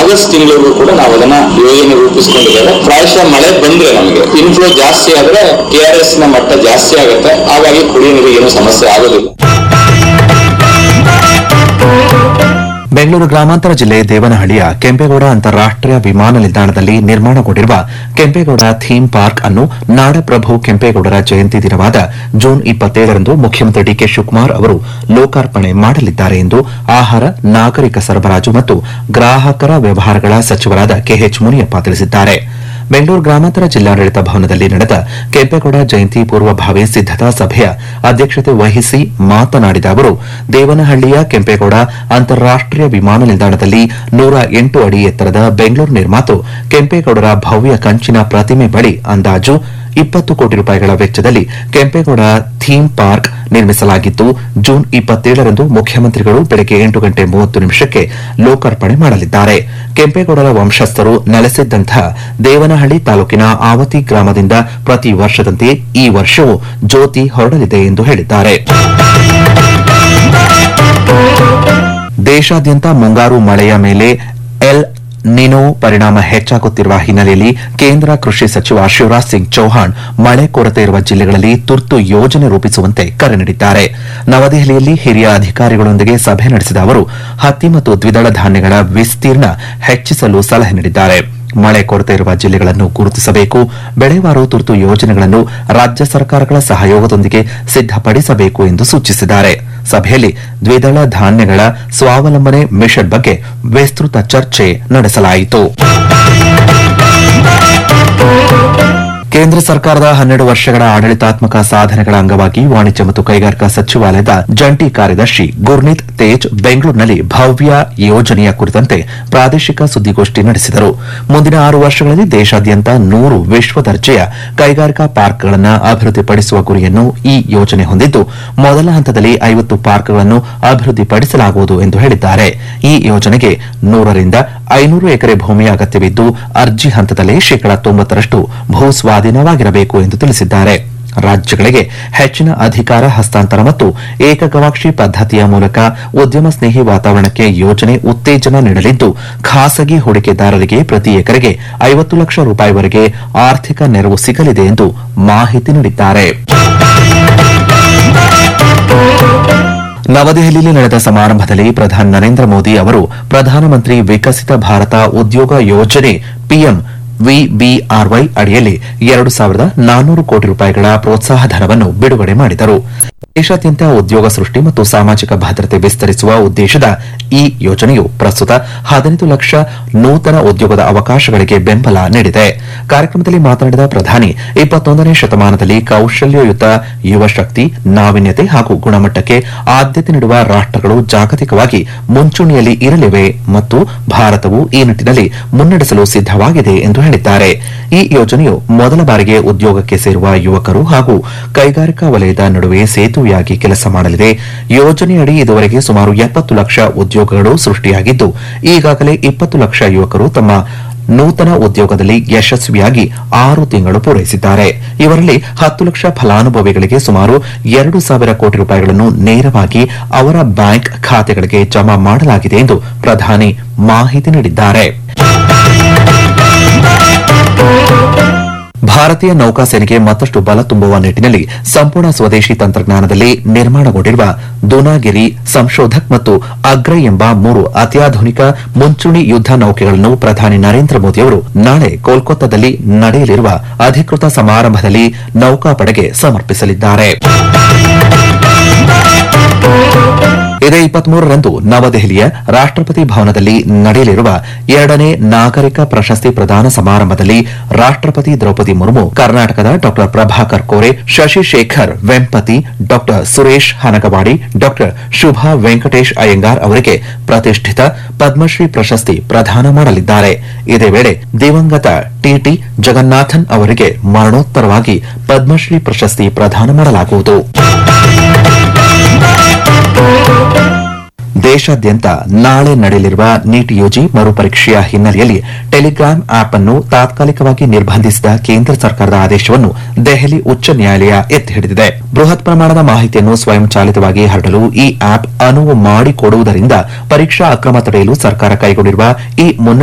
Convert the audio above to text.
August ತಿಂಗಳಿಗೂ ಕೂಡ ನಾವು ಅದನ್ನ ಯೋಜನೆ ರೂಪಿಸ್ಕೊಂಡಿದ್ದೇವೆ ಪ್ರಾಯಶಃ ಮಳೆ ಬಂದ್ರೆ ನಮಗೆ ಇನ್ಫ್ಲೋ ಜಾಸ್ತಿ ಆದ್ರೆ ಕೆ ಆರ್ ಎಸ್ ನ ಮಟ್ಟ ಜಾಸ್ತಿ ಆಗುತ್ತೆ ಹಾಗಾಗಿ ಕುಡಿಯೋ ನೀರಿಗೆ ಏನು ಸಮಸ್ಯೆ ಆಗೋದಿಲ್ಲ ಬೆಂಗಳೂರು ಗ್ರಾಮಾಂತರ ಜಿಲ್ಲೆ ದೇವನಹಳ್ಳಿಯ ಕೆಂಪೇಗೌಡ ಅಂತಾರಾಷ್ಟೀಯ ವಿಮಾನ ನಿಲ್ದಾಣದಲ್ಲಿ ನಿರ್ಮಾಣಗೊಂಡಿರುವ ಕೆಂಪೇಗೌಡ ಥೀಮ್ ಪಾರ್ಕ್ ಅನ್ನು ನಾಡಪ್ರಭು ಕೆಂಪೇಗೌಡರ ಜಯಂತಿ ದಿನವಾದ ಜೂನ್ ಇಪ್ಪತ್ತೇಳರಂದು ಮುಖ್ಯಮಂತ್ರಿ ಡಿಕೆ ಶಿವಕುಮಾರ್ ಅವರು ಲೋಕಾರ್ಪಣೆ ಮಾಡಲಿದ್ದಾರೆ ಎಂದು ಆಹಾರ ನಾಗರಿಕ ಸರಬರಾಜು ಮತ್ತು ಗ್ರಾಹಕರ ವ್ಯವಹಾರಗಳ ಸಚಿವರಾದ ಕೆಎಚ್ ಮುನಿಯಪ್ಪ ತಿಳಿಸಿದ್ದಾರೆ ಬೆಂಗಳೂರು ಗ್ರಾಮಾಂತರ ಜಿಲ್ಲಾಡಳಿತ ಭವನದಲ್ಲಿ ನಡೆದ ಕೆಂಪೇಗೌಡ ಜಯಂತಿ ಪೂರ್ವಭಾವಿ ಸಿದ್ದತಾ ಸಭೆಯ ಅಧ್ಯಕ್ಷತೆ ವಹಿಸಿ ಮಾತನಾಡಿದ ಅವರು ದೇವನಹಳ್ಳಿಯ ಕೆಂಪೇಗೌಡ ಅಂತಾರಾಷ್ಟೀಯ ವಿಮಾನ ನಿಲ್ದಾಣದಲ್ಲಿ ನೂರ ಎಂಟು ಅಡಿ ಎತ್ತರದ ಬೆಂಗಳೂರು ನಿರ್ಮಾತು ಕೆಂಪೇಗೌಡರ ಭವ್ಯ ಕಂಚಿನ ಪ್ರತಿಮೆ ಬಳಿ ಅಂದಾಜು ಇಪ್ಪತ್ತು ಕೋಟಿ ರೂಪಾಯಿಗಳ ವೆಚ್ಚದಲ್ಲಿ ಕೆಂಪೇಗೌಡ ಥೀಮ್ ಪಾರ್ಕ್ ನಿರ್ಮಿಸಲಾಗಿದ್ದು ಜೂನ್ ಇಪ್ಪತ್ತೇಳರಂದು ಮುಖ್ಯಮಂತ್ರಿಗಳು ಬೆಳಗ್ಗೆ ಎಂಟು ಗಂಟೆ ಮೂವತ್ತು ನಿಮಿಷಕ್ಕೆ ಲೋಕಾರ್ಪಣೆ ಮಾಡಲಿದ್ದಾರೆ ಕೆಂಪೇಗೌಡರ ವಂಶಸ್ಥರು ನೆಲೆಸಿದ್ದಂತಹ ದೇವನಹಳ್ಳಿ ತಾಲೂಕಿನ ಆವತಿ ಗ್ರಾಮದಿಂದ ಪ್ರತಿ ವರ್ಷದಂತೆ ಈ ವರ್ಷವೂ ಜ್ಯೋತಿ ಹೊರಡಲಿದೆ ಎಂದು ಹೇಳಿದ್ದಾರೆ ದೇಶಾದ್ಯಂತ ಮುಂಗಾರು ಮಳೆಯ ಮೇಲೆ ಎಲ್ ನಿನೋ ಪರಿಣಾಮ ಹೆಚ್ಚಾಗುತ್ತಿರುವ ಹಿನ್ನೆಲೆಯಲ್ಲಿ ಕೇಂದ್ರ ಕೃಷಿ ಸಚಿವ ಶಿವರಾಜ್ ಸಿಂಗ್ ಚೌಹಾಣ್ ಮಳೆ ಕೊರತೆ ಇರುವ ಜಿಲ್ಲೆಗಳಲ್ಲಿ ತುರ್ತು ಯೋಜನೆ ರೂಪಿಸುವಂತೆ ಕರೆ ನೀಡಿದ್ದಾರೆ ನವದೆಹಲಿಯಲ್ಲಿ ಹಿರಿಯ ಅಧಿಕಾರಿಗಳೊಂದಿಗೆ ಸಭೆ ನಡೆಸಿದ ಅವರು ಹತ್ತಿ ಮತ್ತು ದ್ವಿದಳ ಧಾನ್ಯಗಳ ವಿಸ್ತೀರ್ಣ ಹೆಚ್ಚಿಸಲು ಸಲಹೆ ನೀಡಿದ್ದಾರೆ ಮಳೆ ಕೊರತೆ ಇರುವ ಜಿಲ್ಲೆಗಳನ್ನು ಗುರುತಿಸಬೇಕು ಬೆಳೆವಾರು ತುರ್ತು ಯೋಜನೆಗಳನ್ನು ರಾಜ್ಯ ಸರ್ಕಾರಗಳ ಸಹಯೋಗದೊಂದಿಗೆ ಸಿದ್ದಪಡಿಸಬೇಕು ಎಂದು ಸೂಚಿಸಿದ್ದಾರೆ ಸಭೆಯಲ್ಲಿ ದ್ವಿದಳ ಧಾನ್ಯಗಳ ಸ್ವಾವಲಂಬನೆ ಮಿಷನ್ ಬಗ್ಗೆ ವಿಸ್ತೃತ ಚರ್ಚೆ ನಡೆಸಲಾಯಿತು ಕೇಂದ್ರ ಸರ್ಕಾರದ ಹನ್ನೆರಡು ವರ್ಷಗಳ ಆಡಳಿತಾತ್ಮಕ ಸಾಧನೆಗಳ ಅಂಗವಾಗಿ ವಾಣಿಜ್ಯ ಮತ್ತು ಕೈಗಾರಿಕಾ ಸಚಿವಾಲಯದ ಜಂಟಿ ಕಾರ್ಯದರ್ಶಿ ಗುರ್ನೀತ್ ತೇಜ್ ಬೆಂಗಳೂರಿನಲ್ಲಿ ಭವ್ಯ ಯೋಜನೆಯ ಕುರಿತಂತೆ ಪ್ರಾದೇಶಿಕ ಸುದ್ದಿಗೋಷ್ಠಿ ನಡೆಸಿದರು ಮುಂದಿನ ಆರು ವರ್ಷಗಳಲ್ಲಿ ದೇಶಾದ್ಯಂತ ನೂರು ವಿಶ್ವ ದರ್ಜೆಯ ಕೈಗಾರಿಕಾ ಪಾರ್ಕ್ಗಳನ್ನು ಅಭಿವೃದ್ಧಿಪಡಿಸುವ ಗುರಿಯನ್ನು ಈ ಯೋಜನೆ ಹೊಂದಿದ್ದು ಮೊದಲ ಹಂತದಲ್ಲಿ ಐವತ್ತು ಪಾರ್ಕ್ಗಳನ್ನು ಅಭಿವೃದ್ಧಿಪಡಿಸಲಾಗುವುದು ಎಂದು ಹೇಳಿದ್ದಾರೆ ಈ ಯೋಜನೆಗೆ ನೂರರಿಂದ ಐನೂರು ಎಕರೆ ಭೂಮಿಯ ಅಗತ್ಯವಿದ್ದು ಅರ್ಜಿ ಹಂತದಲ್ಲೇ ಶೇಕಡಾ ತೊಂಬತ್ತರಷ್ಟು ಭೂ ಸ್ವಾಧೀನವಾಗಿರಬೇಕು ಎಂದು ತಿಳಿಸಿದ್ದಾರೆ ರಾಜ್ಯಗಳಿಗೆ ಹೆಚ್ಚಿನ ಅಧಿಕಾರ ಹಸ್ತಾಂತರ ಮತ್ತು ಏಕಗವಾಕ್ಷಿ ಪದ್ದತಿಯ ಮೂಲಕ ಉದ್ಯಮ ಸ್ನೇಹಿ ವಾತಾವರಣಕ್ಕೆ ಯೋಜನೆ ಉತ್ತೇಜನ ನೀಡಲಿದ್ದು ಖಾಸಗಿ ಹೂಡಿಕೆದಾರರಿಗೆ ಪ್ರತಿ ಎಕರೆಗೆ ಐವತ್ತು ಲಕ್ಷ ರೂಪಾಯಿವರೆಗೆ ಆರ್ಥಿಕ ನೆರವು ಸಿಗಲಿದೆ ಎಂದು ಮಾಹಿತಿ ನೀಡಿದ್ದಾರೆ ನವದೆಹಲಿಯಲ್ಲಿ ನಡೆದ ಸಮಾರಂಭದಲ್ಲಿ ಪ್ರಧಾನಿ ನರೇಂದ್ರ ಮೋದಿ ಅವರು ಪ್ರಧಾನಮಂತ್ರಿ ವಿಕಸಿತ ಭಾರತ ಉದ್ಯೋಗ ಯೋಜನೆ ಪಿಎಂ ವಿಬಿಆರ್ವೈ ಅಡಿಯಲ್ಲಿ ಎರಡು ಸಾವಿರದ ನಾನ್ನೂರು ಕೋಟಿ ರೂಪಾಯಿಗಳ ಪ್ರೋತ್ಸಾಹ ಧನವನ್ನು ಬಿಡುಗಡೆ ಮಾಡಿದರು ದೇಶಾದ್ಯಂತ ಉದ್ಯೋಗ ಸೃಷ್ಟಿ ಮತ್ತು ಸಾಮಾಜಿಕ ಭದ್ರತೆ ವಿಸ್ತರಿಸುವ ಉದ್ದೇಶದ ಈ ಯೋಜನೆಯು ಪ್ರಸ್ತುತ ಹದಿನೈದು ಲಕ್ಷ ನೂತನ ಉದ್ಯೋಗದ ಅವಕಾಶಗಳಿಗೆ ಬೆಂಬಲ ನೀಡಿದೆ ಕಾರ್ಯಕ್ರಮದಲ್ಲಿ ಮಾತನಾಡಿದ ಪ್ರಧಾನಿ ಇಪ್ಪತ್ತೊಂದನೇ ಶತಮಾನದಲ್ಲಿ ಕೌಶಲ್ಯಯುತ ಯುವ ಶಕ್ತಿ ನಾವೀನ್ಯತೆ ಹಾಗೂ ಗುಣಮಟ್ಟಕ್ಕೆ ಆದ್ಯತೆ ನೀಡುವ ರಾಷ್ಟಗಳು ಜಾಗತಿಕವಾಗಿ ಮುಂಚೂಣಿಯಲ್ಲಿ ಇರಲಿವೆ ಮತ್ತು ಭಾರತವು ಈ ನಿಟ್ಟಿನಲ್ಲಿ ಮುನ್ನಡೆಸಲು ಸಿದ್ದವಾಗಿದೆ ಎಂದು ಹೇಳಿದ್ದಾರೆ ಈ ಯೋಜನೆಯು ಮೊದಲ ಬಾರಿಗೆ ಉದ್ಯೋಗಕ್ಕೆ ಸೇರುವ ಯುವಕರು ಹಾಗೂ ಕೈಗಾರಿಕಾ ವಲಯದ ನಡುವೆ ಸೇತುವೆಯಾಗಿ ಕೆಲಸ ಮಾಡಲಿದೆ ಯೋಜನೆಯಡಿ ಇದುವರೆಗೆ ಸುಮಾರು ಎಪ್ಪತ್ತು ಲಕ್ಷ ಉದ್ಯೋಗಗಳು ಸೃಷ್ಟಿಯಾಗಿದ್ದು ಈಗಾಗಲೇ ಇಪ್ಪತ್ತು ಲಕ್ಷ ಯುವಕರು ತಮ್ಮ ನೂತನ ಉದ್ಯೋಗದಲ್ಲಿ ಯಶಸ್ವಿಯಾಗಿ ಆರು ತಿಂಗಳು ಪೂರೈಸಿದ್ದಾರೆ ಇವರಲ್ಲಿ ಹತ್ತು ಲಕ್ಷ ಫಲಾನುಭವಿಗಳಿಗೆ ಸುಮಾರು ಎರಡು ಸಾವಿರ ಕೋಟಿ ರೂಪಾಯಿಗಳನ್ನು ನೇರವಾಗಿ ಅವರ ಬ್ಯಾಂಕ್ ಖಾತೆಗಳಿಗೆ ಜಮಾ ಮಾಡಲಾಗಿದೆ ಎಂದು ಪ್ರಧಾನಿ ಮಾಹಿತಿ ನೀಡಿದ್ದಾರೆ ಭಾರತೀಯ ನೌಕಾಸೇನೆಗೆ ಮತ್ತಷ್ಟು ಬಲ ತುಂಬುವ ನಿಟ್ಟಿನಲ್ಲಿ ಸಂಪೂರ್ಣ ಸ್ವದೇಶಿ ತಂತ್ರಜ್ಞಾನದಲ್ಲಿ ನಿರ್ಮಾಣಗೊಂಡಿರುವ ದುನಾಗಿರಿ ಸಂಶೋಧಕ್ ಮತ್ತು ಅಗ್ರೈ ಎಂಬ ಮೂರು ಅತ್ಯಾಧುನಿಕ ಮುಂಚೂಣಿ ಯುದ್ದ ನೌಕೆಗಳನ್ನು ಪ್ರಧಾನಿ ನರೇಂದ್ರ ಮೋದಿ ಅವರು ನಾಳೆ ಕೋಲ್ಕತ್ತಾದಲ್ಲಿ ನಡೆಯಲಿರುವ ಅಧಿಕೃತ ಸಮಾರಂಭದಲ್ಲಿ ನೌಕಾಪಡೆಗೆ ಸಮರ್ಪಿಸಲಿದ್ದಾರೆ ಇದೇ ಇಪ್ಪತ್ಮೂರರಂದು ನವದೆಹಲಿಯ ರಾಷ್ಟಪತಿ ಭವನದಲ್ಲಿ ನಡೆಯಲಿರುವ ಎರಡನೇ ನಾಗರಿಕ ಪ್ರಶಸ್ತಿ ಪ್ರದಾನ ಸಮಾರಂಭದಲ್ಲಿ ರಾಷ್ಟಪತಿ ದ್ರೌಪದಿ ಮುರ್ಮು ಕರ್ನಾಟಕದ ಡಾ ಪ್ರಭಾಕರ್ ಕೋರೆ ಶಶಿಶೇಖರ್ ವೆಂಪತಿ ಡಾ ಸುರೇಶ್ ಹನಗವಾಡಿ ಡಾ ಶುಭಾ ವೆಂಕಟೇಶ್ ಅಯ್ಯಂಗಾರ್ ಅವರಿಗೆ ಪ್ರತಿಷ್ಠಿತ ಪದ್ಮಶ್ರೀ ಪ್ರಶಸ್ತಿ ಪ್ರದಾನ ಮಾಡಲಿದ್ದಾರೆ ಇದೇ ವೇಳೆ ದಿವಂಗತ ಟಿಟಿ ಜಗನ್ನಾಥನ್ ಅವರಿಗೆ ಮರಣೋತ್ತರವಾಗಿ ಪದ್ಮಶ್ರೀ ಪ್ರಶಸ್ತಿ ಪ್ರದಾನ ಮಾಡಲಾಗುವುದು ದೇಶಾದ್ಯಂತ ನಾಳೆ ನಡೆಯಲಿರುವ ನೀಟ್ ಯುಜಿ ಮರುಪರೀಕ್ಷೆಯ ಹಿನ್ನೆಲೆಯಲ್ಲಿ ಟೆಲಿಗ್ರಾಮ್ ಆಪ್ ಅನ್ನು ತಾತ್ಕಾಲಿಕವಾಗಿ ನಿರ್ಬಂಧಿಸಿದ ಕೇಂದ್ರ ಸರ್ಕಾರದ ಆದೇಶವನ್ನು ದೆಹಲಿ ಉಚ್ಚ ನ್ಯಾಯಾಲಯ ಎತ್ತಿ ಹಿಡಿದಿದೆ ಬೃಹತ್ ಪ್ರಮಾಣದ ಮಾಹಿತಿಯನ್ನು ಸ್ವಯಂಚಾಲಿತವಾಗಿ ಹರಡಲು ಈ ಆಪ್ ಅನುವು ಮಾಡಿಕೊಡುವುದರಿಂದ ಪರೀಕ್ಷಾ ಅಕ್ರಮ ತಡೆಯಲು ಸರ್ಕಾರ ಕೈಗೊಂಡಿರುವ ಈ ಮುನ್ನ